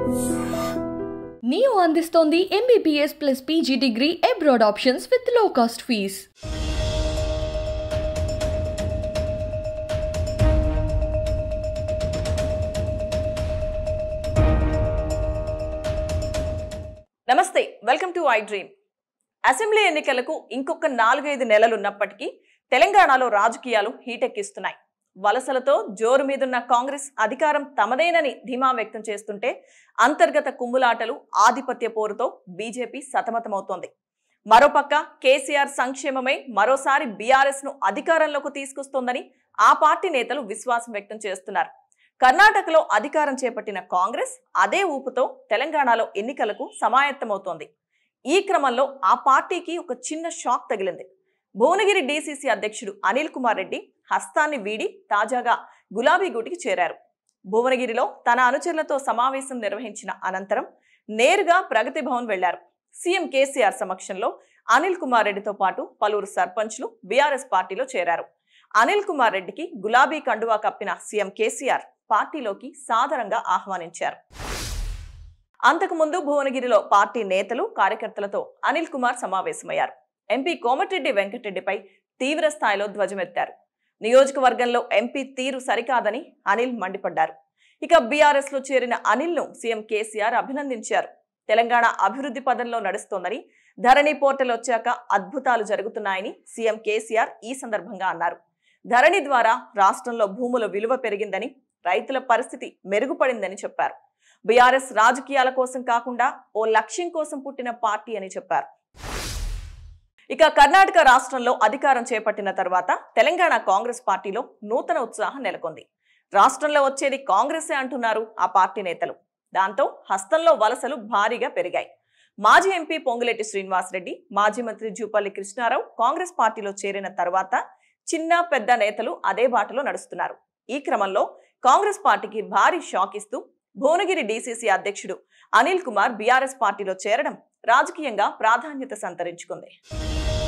neo అందిస్తోంది MBBS plus PG degree abroad options with low cost fees నమస్తే welcome to I dream assembly ఎన్నికలకు ఇంకొక నాలుగైదు నెలలున్నప్పటికీ తెలంగాణలో రాజకీయాలు హీటెక్కిస్తున్నాయి వలసలతో జోరు మీదున్న కాంగ్రెస్ అధికారం తమదేనని ధీమా వ్యక్తం చేస్తుంటే అంతర్గత కుమ్ములాటలు ఆధిపత్య పోరుతో బీజేపీ సతమతమవుతోంది మరోపక్క కేసీఆర్ సంక్షేమమే మరోసారి బీఆర్ఎస్ ను అధికారంలోకి తీసుకొస్తోందని ఆ పార్టీ నేతలు విశ్వాసం వ్యక్తం చేస్తున్నారు కర్ణాటకలో అధికారం చేపట్టిన కాంగ్రెస్ అదే ఊపుతో తెలంగాణలో ఎన్నికలకు సమాయత్తమవుతోంది ఈ క్రమంలో ఆ పార్టీకి ఒక చిన్న షాక్ తగిలింది భువనగిరి డీసీసీ అధ్యక్షుడు అనిల్ కుమార్ రెడ్డి హస్తాన్ని వీడి తాజాగా గులాబీ గూటికి చేరారు భువనగిరిలో తన అనుచరులతో సమావేశం నిర్వహించిన అనంతరం నేరుగా ప్రగతి భవన్ వెళ్లారు సీఎం కేసీఆర్ సమక్షంలో అనిల్ కుమార్ రెడ్డితో పాటు పలువురు సర్పంచ్లు బీఆర్ఎస్ పార్టీలో చేరారు అనిల్ కుమార్ రెడ్డికి గులాబీ కండువా కప్పిన సీఎం కేసీఆర్ పార్టీలోకి సాదరంగా ఆహ్వానించారు అంతకుముందు భువనగిరిలో పార్టీ నేతలు కార్యకర్తలతో అనిల్ కుమార్ సమావేశమయ్యారు ఎంపీ కోమటిరెడ్డి వెంకటరెడ్డిపై తీవ్ర స్థాయిలో ధ్వజమెత్తారు నియోజకవర్గంలో ఎంపీ తీరు సరికాదని అనిల్ మండిపడ్డారు ఇక బీఆర్ఎస్ లో చేరిన అనిల్ ను సీఎం కేసీఆర్ అభినందించారు తెలంగాణ అభివృద్ధి పదంలో నడుస్తోందని ధరణి పోర్టల్ వచ్చాక అద్భుతాలు జరుగుతున్నాయని సీఎం కేసీఆర్ ఈ సందర్భంగా అన్నారు ధరణి ద్వారా రాష్ట్రంలో భూముల విలువ పెరిగిందని రైతుల పరిస్థితి మెరుగుపడిందని చెప్పారు బీఆర్ఎస్ రాజకీయాల కోసం కాకుండా ఓ లక్ష్యం కోసం పుట్టిన పార్టీ అని చెప్పారు ఇక కర్ణాటక రాష్ట్రంలో అధికారం చేపట్టిన తర్వాత తెలంగాణ కాంగ్రెస్ పార్టీలో నూతన ఉత్సాహం నెలకొంది రాష్ట్రంలో వచ్చేది కాంగ్రెసే అంటున్నారు ఆ పార్టీ నేతలు దాంతో హస్తంలో వలసలు భారీగా పెరిగాయి మాజీ ఎంపీ పొంగులేటి శ్రీనివాసరెడ్డి మాజీ మంత్రి జూపల్లి కృష్ణారావు కాంగ్రెస్ పార్టీలో చేరిన తర్వాత చిన్న పెద్ద నేతలు అదే బాటలో నడుస్తున్నారు ఈ క్రమంలో కాంగ్రెస్ పార్టీకి భారీ షాక్ ఇస్తూ భువనగిరి డీసీసీ అధ్యక్షుడు అనిల్ కుమార్ బీఆర్ఎస్ పార్టీలో చేరడం రాజకీయంగా ప్రాధాన్యత సంతరించుకుంది